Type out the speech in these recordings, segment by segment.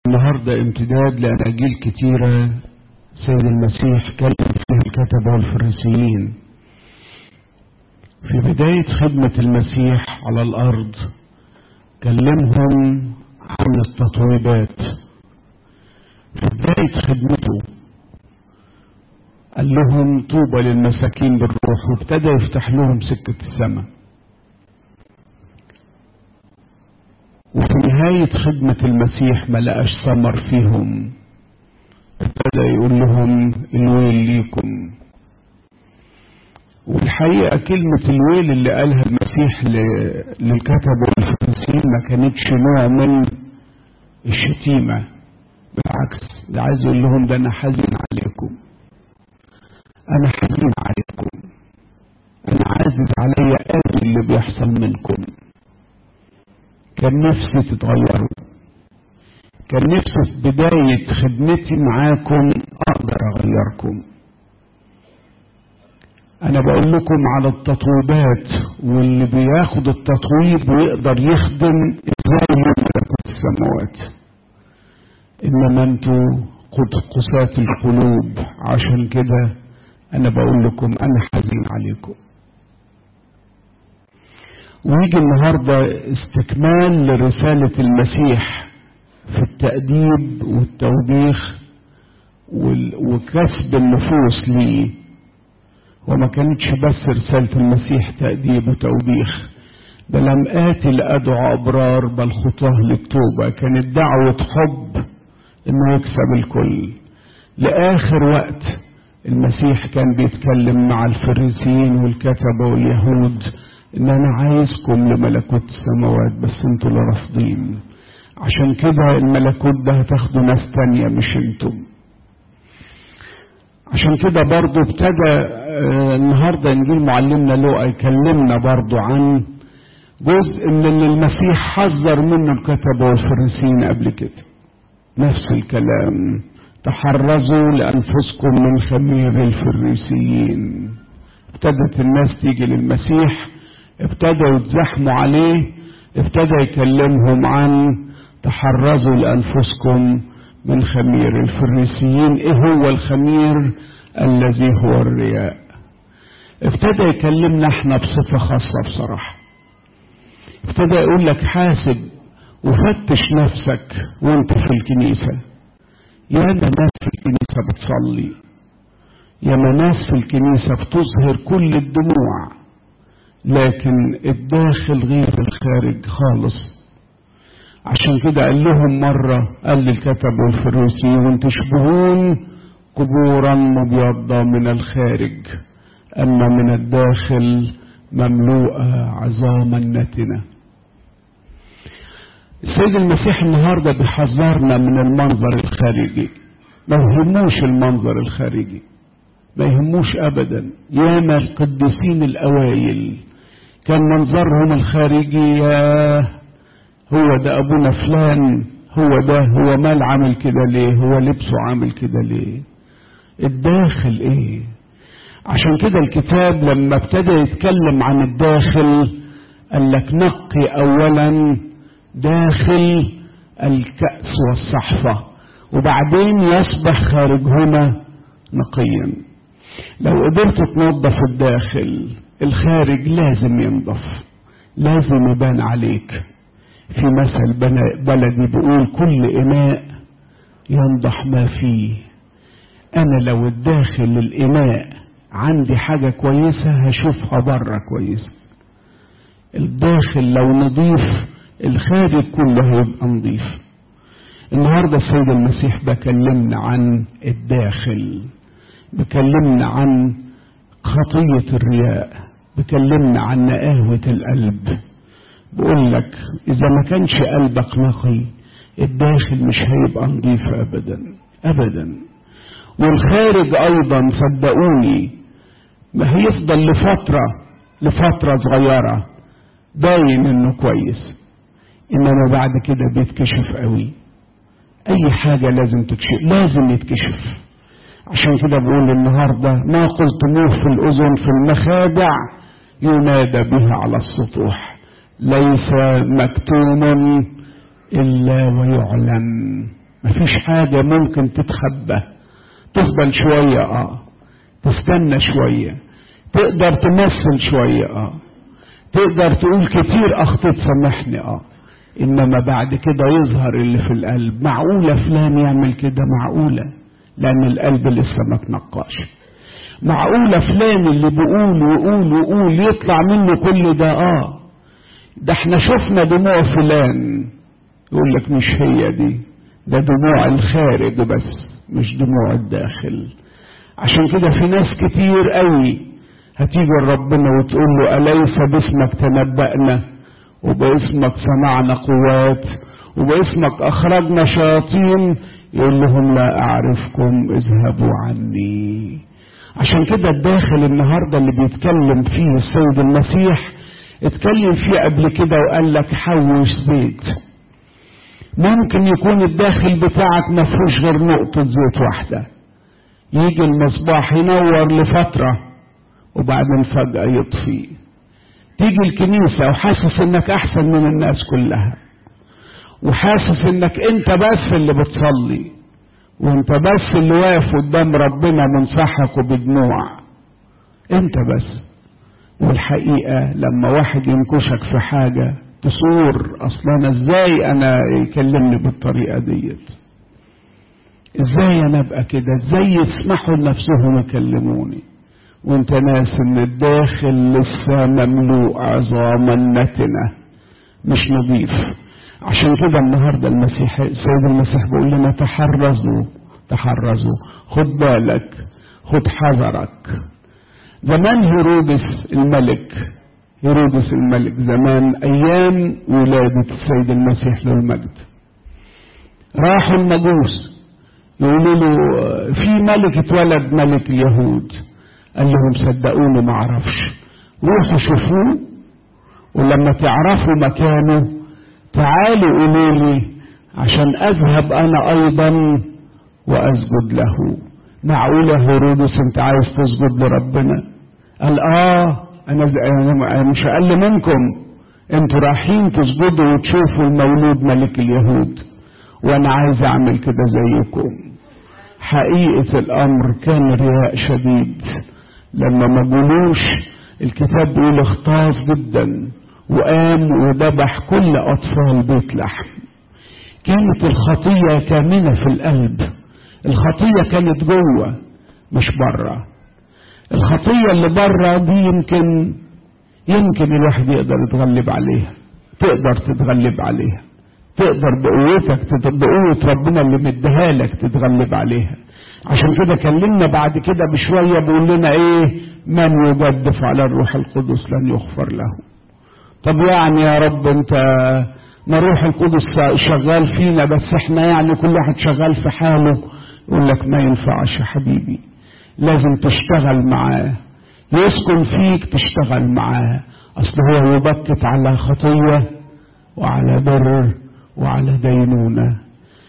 النهاردة امتداد لأناجيل كتيرة سيد المسيح كلم فيها الكتبة والفريسيين في بداية خدمة المسيح على الأرض كلمهم عن التطويبات في بداية خدمته قال لهم طوبى للمساكين بالروح وابتدى يفتح لهم سكة السماء وفي نهاية خدمة المسيح ما لقاش ثمر فيهم ابتدى يقول لهم الويل ليكم والحقيقة كلمة الويل اللي قالها المسيح للكتب والفريسيين ما كانتش نوع من الشتيمة بالعكس ده عايز يقول لهم ده أنا حزين عليكم أنا حزين عليكم أنا عازز عليا قوي اللي بيحصل منكم كان نفسي تتغيروا كان نفسي في بداية خدمتي معاكم أقدر أغيركم أنا بقول لكم على التطويبات واللي بياخد التطويب ويقدر يخدم إزاي ملكوت السماوات إنما أنتوا قد قساة القلوب عشان كده أنا بقول لكم أنا حزين عليكم ويجي النهاردة استكمال لرسالة المسيح في التأديب والتوبيخ وكسب النفوس ليه وما كانتش بس رسالة المسيح تأديب وتوبيخ بل لم آتي لأدعو أبرار بل خطاه للتوبة كانت دعوة حب إنه يكسب الكل لآخر وقت المسيح كان بيتكلم مع الفريسيين والكتبة واليهود ان انا عايزكم لملكوت السماوات بس انتوا اللي رافضين عشان كده الملكوت ده هتاخدوا ناس تانية مش انتم عشان كده برضو ابتدى آه النهاردة انجيل معلمنا لوقا يكلمنا برضو عن جزء من اللي المسيح حذر منه الكتبة والفريسيين قبل كده نفس الكلام تحرزوا لأنفسكم من خمير الفريسيين ابتدت الناس تيجي للمسيح ابتدوا يتزحموا عليه ابتدى يكلمهم عن تحرزوا لأنفسكم من خمير الفريسيين ايه هو الخمير الذي هو الرياء ابتدى يكلمنا احنا بصفة خاصة بصراحة ابتدى يقول لك حاسب وفتش نفسك وانت في الكنيسة يا ناس في الكنيسة بتصلي يا ناس في الكنيسة بتظهر كل الدموع لكن الداخل غير الخارج خالص عشان كده قال لهم مرة قال للكتب والفروسيون تشبهون قبورا مبيضة من الخارج أما من الداخل مملوءة عظاما نتنة السيد المسيح النهاردة بيحذرنا من المنظر الخارجي ما يهموش المنظر الخارجي ما يهموش أبدا ياما القديسين الأوائل كان منظرهم الخارجي يا هو ده ابونا فلان هو ده هو مال عامل كده ليه هو لبسه عامل كده ليه الداخل ايه عشان كده الكتاب لما ابتدى يتكلم عن الداخل قال لك نقي اولا داخل الكأس والصحفة وبعدين يصبح خارجهما نقيا لو قدرت تنظف الداخل الخارج لازم ينضف لازم يبان عليك في مثل بلدي بيقول كل إناء ينضح ما فيه أنا لو الداخل الإناء عندي حاجة كويسة هشوفها بره كويسة الداخل لو نضيف الخارج كله هيبقى نضيف النهاردة السيد المسيح بكلمنا عن الداخل بكلمنا عن خطية الرياء بكلمنا عن نقاوة القلب بقول لك إذا ما كانش قلبك نقي الداخل مش هيبقى نظيف أبدا أبدا والخارج أيضا صدقوني ما هيفضل لفترة لفترة صغيرة باين إنه كويس إنما بعد كده بيتكشف قوي أي حاجة لازم تكشف لازم يتكشف عشان كده بقول النهاردة ما قلتموه في الأذن في المخادع ينادى به على السطوح ليس مكتوم إلا ويعلن مفيش حاجة ممكن تتخبى تفضل شوية اه تستنى شوية تقدر تمثل شوية اه تقدر تقول كتير اخطيت سامحني اه انما بعد كده يظهر اللي في القلب معقولة فلان يعمل كده معقولة لان القلب لسه ما تنقاش معقولة فلان اللي بيقول ويقول ويقول يطلع منه كل ده اه ده احنا شفنا دموع فلان يقول لك مش هي دي ده دموع الخارج بس مش دموع الداخل عشان كده في ناس كتير قوي هتيجي لربنا وتقول له أليس باسمك تنبأنا وباسمك صنعنا قوات وباسمك أخرجنا شياطين يقول لهم لا أعرفكم اذهبوا عني عشان كده الداخل النهاردة اللي بيتكلم فيه السيد المسيح اتكلم فيه قبل كده وقال لك حوش زيت ممكن يكون الداخل بتاعك ما فيهوش غير نقطة زيت واحدة يجي المصباح ينور لفترة وبعدين فجأة يطفي تيجي الكنيسة وحاسس انك احسن من الناس كلها وحاسس انك انت بس اللي بتصلي وانت بس اللي واقف قدام ربنا منصحك وبدموع انت بس والحقيقة لما واحد ينكشك في حاجة تصور اصلا ازاي انا يكلمني بالطريقة ديت ازاي انا ابقى كده ازاي يسمحوا لنفسهم يكلموني وانت ناس ان الداخل لسه مملوء عظاما نتنة مش نظيف عشان كده النهاردة المسيح سيد المسيح بيقول لنا تحرزوا تحرزوا خد بالك خد حذرك زمان هيرودس الملك هيرودس الملك زمان ايام ولادة السيد المسيح له المجد راحوا المجوس يقولوا له في ملك اتولد ملك اليهود قال لهم صدقوني ما اعرفش روحوا شوفوه ولما تعرفوا مكانه تعالوا قولوا لي عشان اذهب انا ايضا واسجد له معقوله هيرودس انت عايز تسجد لربنا قال اه انا انا مش اقل منكم انتوا رايحين تسجدوا وتشوفوا المولود ملك اليهود وانا عايز اعمل كده زيكم حقيقه الامر كان رياء شديد لما ما جولوش الكتاب بيقول اغتاظ جدا وقام وذبح كل اطفال بيت لحم كانت الخطيه كامنه في القلب الخطيه كانت جوه مش بره الخطيه اللي بره دي يمكن يمكن الواحد يقدر يتغلب عليها تقدر تتغلب عليها تقدر بقوتك بقوة ربنا اللي مديها لك تتغلب عليها عشان كده كلمنا بعد كده بشوية بيقول لنا ايه من يجدف على الروح القدس لن يغفر له طب يعني يا رب انت ما الروح القدس شغال فينا بس احنا يعني كل واحد شغال في حاله يقول لك ما ينفعش يا حبيبي لازم تشتغل معاه يسكن فيك تشتغل معاه اصل هو يبكت على خطية وعلى بر وعلى دينونة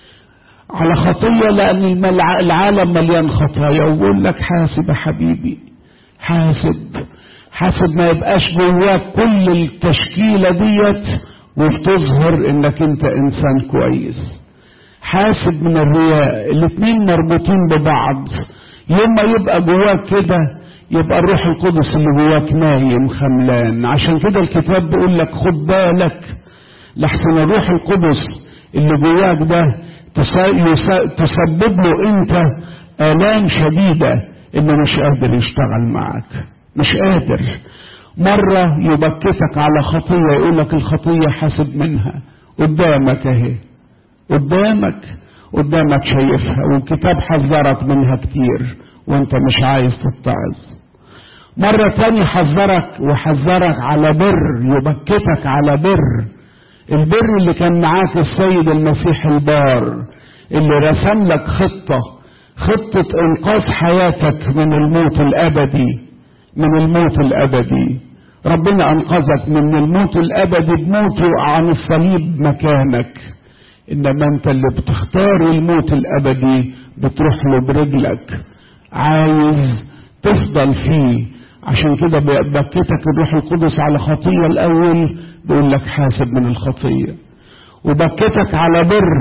على خطية لأن العالم مليان خطايا ويقول لك حاسب يا حبيبي حاسب حاسب ما يبقاش جواك كل التشكيلة ديت وبتظهر انك انت انسان كويس حاسب من الرياء الاتنين مربوطين ببعض يوم ما يبقى جواك كده يبقى الروح القدس اللي جواك نايم خملان عشان كده الكتاب بيقول لك خد بالك لحسن الروح القدس اللي جواك ده تسبب له انت الام شديده انه مش قادر يشتغل معك مش قادر مرة يبكتك على خطية يقول لك الخطية حاسب منها قدامك اهي قدامك قدامك شايفها والكتاب حذرك منها كتير وانت مش عايز تتعظ مرة تاني حذرك وحذرك على بر يبكتك على بر البر اللي كان معاك السيد المسيح البار اللي رسم لك خطة خطة انقاذ حياتك من الموت الابدي من الموت الابدي ربنا انقذك من الموت الابدي بموته عن الصليب مكانك انما انت اللي بتختار الموت الابدي بتروح له برجلك عايز تفضل فيه عشان كده بكتك الروح القدس على خطية الاول بيقول لك حاسب من الخطية وبكتك على بر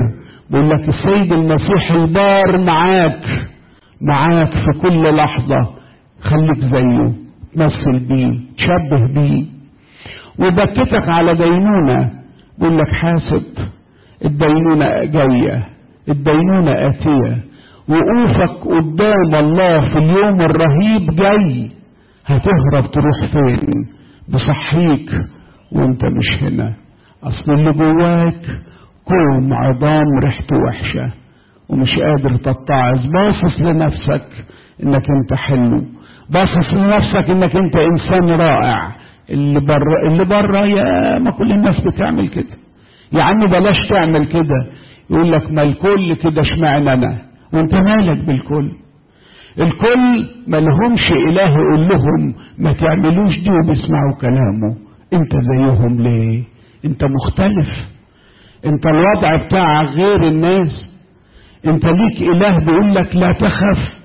بيقول لك السيد المسيح البار معاك معاك في كل لحظة خليك زيه تمثل بيه تشبه بيه وبكتك على دينونة بيقول لك حاسب الدينونة جاية الدينونة آتية وقوفك قدام الله في اليوم الرهيب جاي هتهرب تروح فين بصحيك وانت مش هنا اصل اللي جواك كوم عظام ريحته وحشة ومش قادر تتعظ باصص لنفسك انك انت حلو باصص لنفسك انك انت انسان رائع اللي بره اللي بره يا ما كل الناس بتعمل كده يا عم بلاش تعمل كده يقول لك ما الكل كده اشمعنى انا وانت مالك بالكل الكل ما لهمش اله يقول لهم ما تعملوش دي وبيسمعوا كلامه انت زيهم ليه انت مختلف انت الوضع بتاعك غير الناس انت ليك اله بيقول لك لا تخف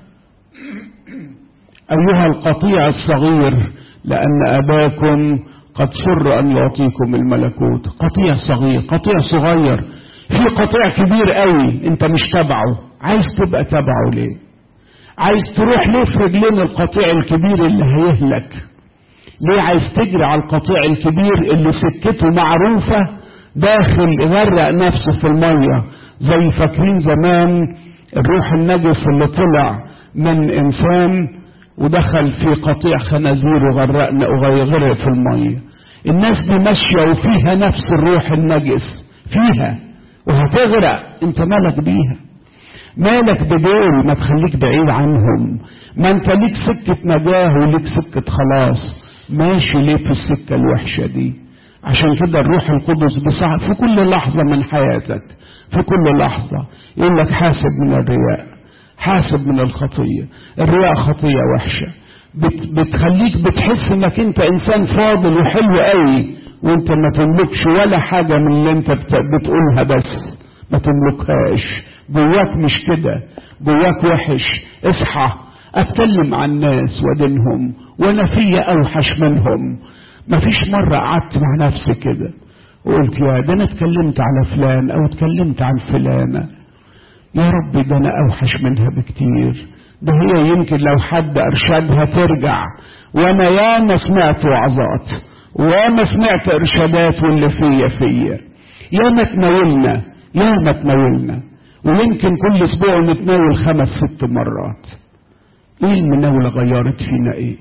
ايها القطيع الصغير لان اباكم قد سر ان يعطيكم الملكوت قطيع صغير قطيع صغير في قطيع كبير قوي انت مش تبعه عايز تبقى تبعه ليه عايز تروح ليه في رجلين القطيع الكبير اللي هيهلك ليه عايز تجري على القطيع الكبير اللي سكته معروفة داخل يغرق نفسه في المية زي فاكرين زمان الروح النجس اللي طلع من انسان ودخل في قطيع خنازير وغرقنا وغرق في المية الناس دي ماشية وفيها نفس الروح النجس فيها وهتغرق انت مالك بيها مالك بدول ما تخليك بعيد عنهم ما انت ليك سكة نجاه وليك سكة خلاص ماشي ليه في السكة الوحشة دي عشان كده الروح القدس بصح في كل لحظة من حياتك في كل لحظة يقول لك حاسب من الرياء حاسب من الخطية الرياء خطية وحشة بت بتخليك بتحس انك انت انسان فاضل وحلو قوي وانت ما تملكش ولا حاجة من اللي انت بتقولها بس ما تملكهاش جواك مش كده جواك وحش اصحى اتكلم عن الناس ودينهم وانا فيا اوحش منهم مفيش مرة قعدت مع نفسي كده وقلت يا ده انا اتكلمت على فلان او اتكلمت عن فلانة يا رب ده انا اوحش منها بكتير ده هي يمكن لو حد ارشدها ترجع وانا ياما سمعت وعظات وياما سمعت ارشادات واللي فيا فيا ياما تناولنا ياما تناولنا ويمكن كل اسبوع نتناول خمس ست مرات ايه المناولة غيرت فينا ايه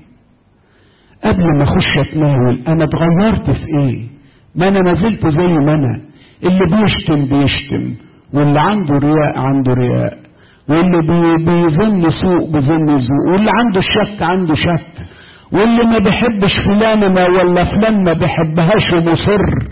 قبل ما اخش اتناول انا اتغيرت في ايه ما انا ما زلت زي ما انا اللي بيشتم بيشتم واللي عنده رياء عنده رياء واللي بي بيظن سوء بيظن سوء واللي عنده شك عنده شك واللي ما بيحبش فلانة ما ولا فلان ما بيحبهاش ومصر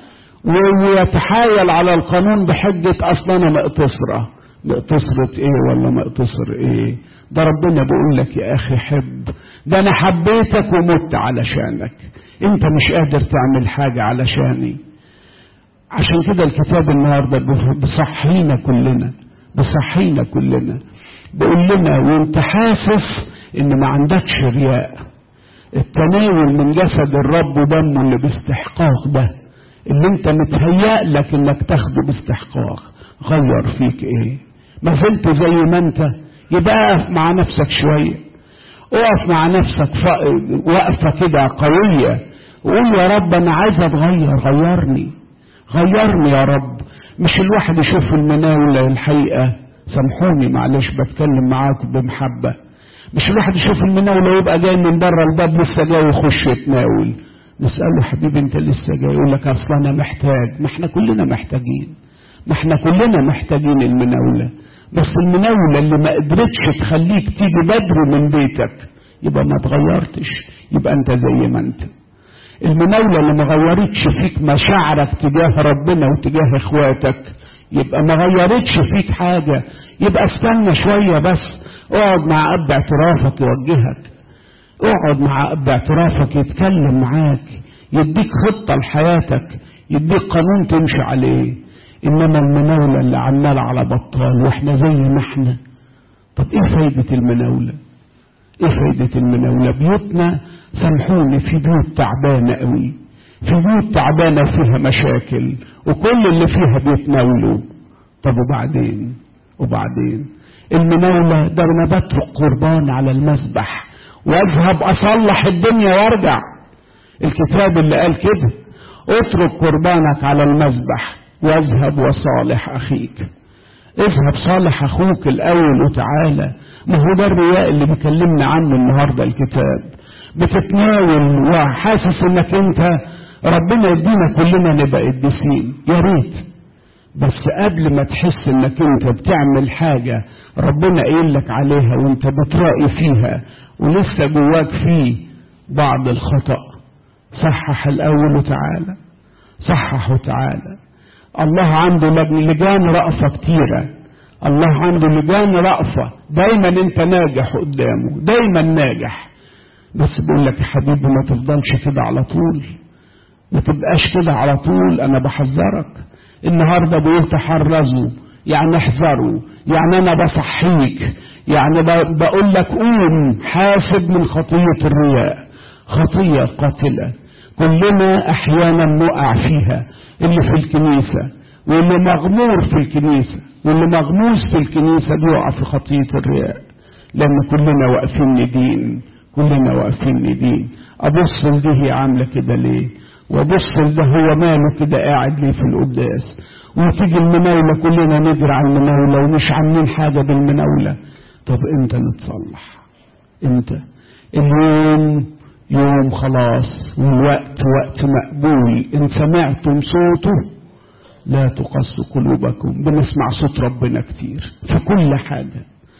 ويتحايل على القانون بحجة اصلا انا مقتصرة مقتصرة ايه ولا مقتصر ايه ده ربنا بيقول لك يا اخي حب ده انا حبيتك ومت علشانك انت مش قادر تعمل حاجة علشاني عشان كده الكتاب النهاردة بصحينا كلنا بصحينا كلنا بيقول لنا وانت حاسس ان ما عندكش رياء التناول من جسد الرب ودمه اللي باستحقاق ده اللي انت متهيأ لك انك تاخده باستحقاق غير فيك ايه ما زلت زي ما انت يبقى اقف مع نفسك شوية اقف مع نفسك وقفة كده قوية وقول يا رب انا عايز اتغير غيرني غيرني يا رب مش الواحد يشوف المناولة الحقيقة سامحوني معلش بتكلم معاكم بمحبة مش الواحد يشوف المناولة ويبقى جاي من بره الباب لسه جاي يخش يتناول نسأله حبيبي انت لسه جاي يقول لك اصل انا محتاج ما احنا كلنا محتاجين ما احنا كلنا محتاجين المناولة بس المناولة اللي ما قدرتش تخليك تيجي بدري من بيتك يبقى ما اتغيرتش يبقى انت زي ما انت المناولة اللي ما غيرتش فيك مشاعرك تجاه ربنا وتجاه اخواتك يبقى ما غيرتش فيك حاجة يبقى استنى شوية بس اقعد مع اب اعترافك يوجهك اقعد مع اب اعترافك يتكلم معاك يديك خطة لحياتك يديك قانون تمشي عليه انما المناولة اللي عمال على بطال واحنا زي ما احنا طب ايه فايدة المناولة ايه فايدة المناولة بيوتنا سامحوني في بيوت تعبانة قوي في بيوت تعبانة فيها مشاكل وكل اللي فيها بيتناولوا طب وبعدين وبعدين المناولة ده انا بترك قربان على المذبح واذهب اصلح الدنيا وارجع الكتاب اللي قال كده اترك قربانك على المذبح واذهب وصالح اخيك اذهب صالح اخوك الاول وتعالى ما هو ده الرياء اللي بيكلمنا عنه النهارده الكتاب بتتناول وحاسس انك انت ربنا يدينا كلنا نبقى قديسين يا ريت بس قبل ما تحس انك انت بتعمل حاجة ربنا قايل لك عليها وانت بترائي فيها ولسه جواك فيه بعض الخطأ صحح الاول وتعالى صحح وتعالى الله عنده لجان رأفة كتيرة الله عنده لجان رأفة دايما انت ناجح قدامه دايما ناجح بس بيقول لك يا حبيبي ما تفضلش كده على طول ما تبقاش كده على طول انا بحذرك النهارده بيقول تحرزوا يعني احذروا يعني انا بصحيك يعني بقول لك قوم حاسب من خطيه الرياء خطيه قاتله كلنا احيانا نقع فيها اللي في الكنيسه واللي مغمور في الكنيسه واللي مغموس في الكنيسه بيقع في خطيه الرياء لان كلنا واقفين ندين كلنا واقفين ندين ابص لدي هي عامله كده ليه وابص ده هو ماله كده قاعد ليه في القداس وتيجي المناولة كلنا نجري على المناولة ومش عاملين حاجة بالمناولة طب امتى نتصلح امتى اليوم يوم خلاص والوقت وقت مقبول ان سمعتم صوته لا تقصوا قلوبكم بنسمع صوت ربنا كتير في كل حاجة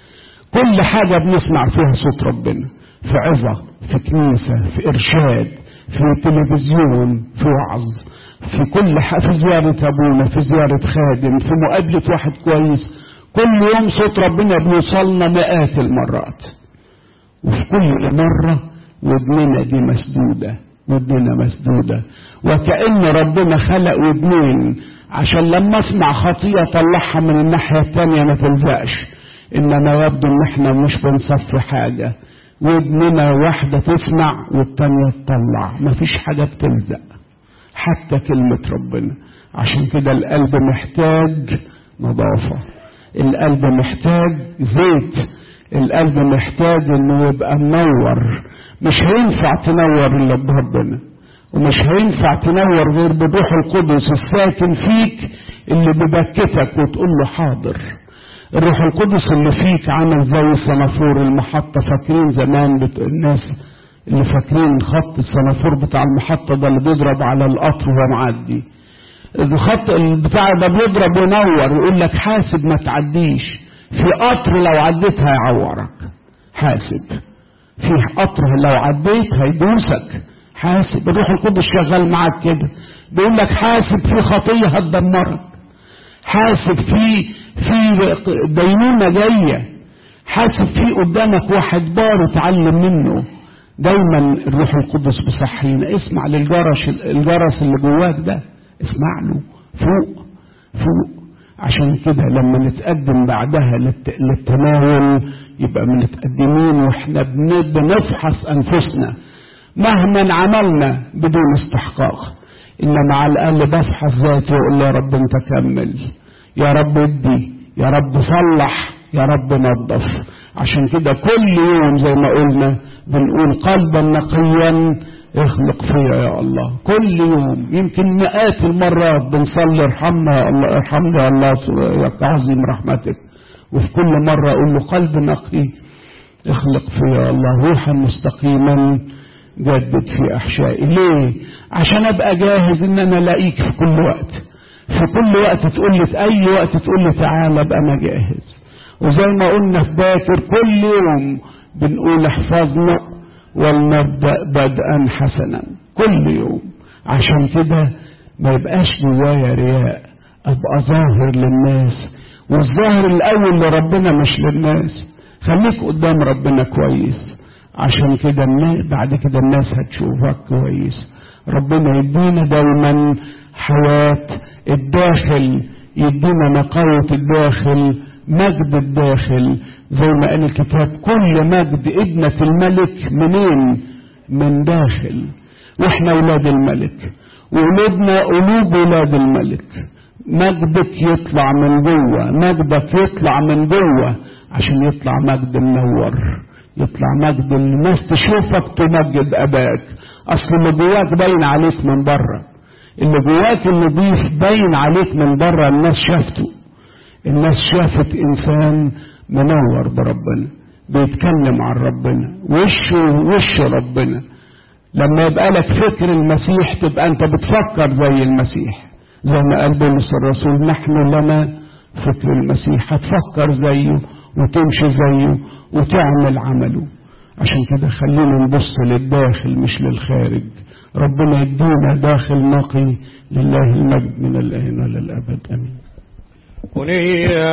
كل حاجة بنسمع فيها صوت ربنا في عظة في كنيسة في إرشاد في تلفزيون في وعظ في كل حاجة في زيارة أبونا في زيارة خادم في مقابلة واحد كويس كل يوم صوت ربنا بيوصلنا مئات المرات وفي كل مرة ودننا دي مسدودة ودننا مسدودة وكأن ربنا خلق ودنين عشان لما اسمع خطية طلعها من الناحية التانية ما تلزقش انما يبدو ان احنا مش بنصفي حاجة ودننا واحدة تسمع والتانية تطلع مفيش حاجة بتلزق حتى كلمة ربنا عشان كده القلب محتاج نظافة القلب محتاج زيت القلب محتاج انه يبقى منور مش هينفع تنور الا بربنا ومش هينفع تنور غير بالروح القدس الساكن فيك اللي ببكتك وتقول له حاضر الروح القدس اللي فيك عامل زي الصنافور المحطة فاكرين زمان بت... الناس اللي فاكرين خط الصنافور بتاع المحطة ده اللي بيضرب على القطر وهو معدي الخط البتاع ده بيضرب وينور ويقول لك حاسب ما تعديش في قطر لو عديت هيعورك حاسب في قطر لو عديت هيدوسك حاسب الروح القدس شغال معاك كده بيقول لك حاسب في خطية هتدمرك حاسب في في دينونة جاية حاسب في قدامك واحد بار اتعلم منه دايما الروح القدس بيصحينا اسمع للجرس الجرس اللي جواك ده اسمع له فوق فوق عشان كده لما نتقدم بعدها للتناول يبقى متقدمين واحنا بنفحص انفسنا مهما عملنا بدون استحقاق انما على الاقل بفحص ذاتي واقول يا رب انت كمل يا رب ادي يا رب صلح يا رب نظف عشان كده كل يوم زي ما قلنا بنقول قلبا نقيا اخلق فيا يا الله كل يوم يمكن مئات المرات بنصلي ارحمنا يا الله ارحمنا يا الله يا عظيم رحمتك وفي كل مرة اقول له قلب نقي اخلق فيا يا الله روحا مستقيما جدد في احشائي ليه عشان ابقى جاهز ان انا الاقيك في كل وقت في كل وقت تقول لي في اي وقت تقول لي تعالى ابقى انا جاهز وزي ما قلنا في باكر كل يوم بنقول احفظنا ولنبدا بدءا حسنا كل يوم عشان كده ما يبقاش جوايا رياء ابقى ظاهر للناس والظاهر الاول لربنا مش للناس خليك قدام ربنا كويس عشان كده الناس بعد كده الناس هتشوفك كويس ربنا يدينا دايما حياة الداخل يدينا نقاوة الداخل مجد الداخل زي ما قال الكتاب كل مجد ابنة الملك منين من داخل واحنا اولاد الملك وقلوبنا قلوب اولاد الملك مجدك يطلع من جوه مجدك يطلع من جوه عشان يطلع مجد منور يطلع مجد الناس تشوفك تمجد اباك اصل اللي جواك باين عليك من بره اللي جواك النظيف باين عليك من بره الناس شافته الناس شافت انسان منور بربنا بيتكلم عن ربنا وشه وش ربنا لما يبقى لك فكر المسيح تبقى انت بتفكر زي المسيح زي ما قال بولس الرسول نحن لنا فكر المسيح هتفكر زيه وتمشي زيه وتعمل عمله عشان كده خلينا نبص للداخل مش للخارج ربنا يدينا داخل نقي لله المجد من الآن وللأبد أمين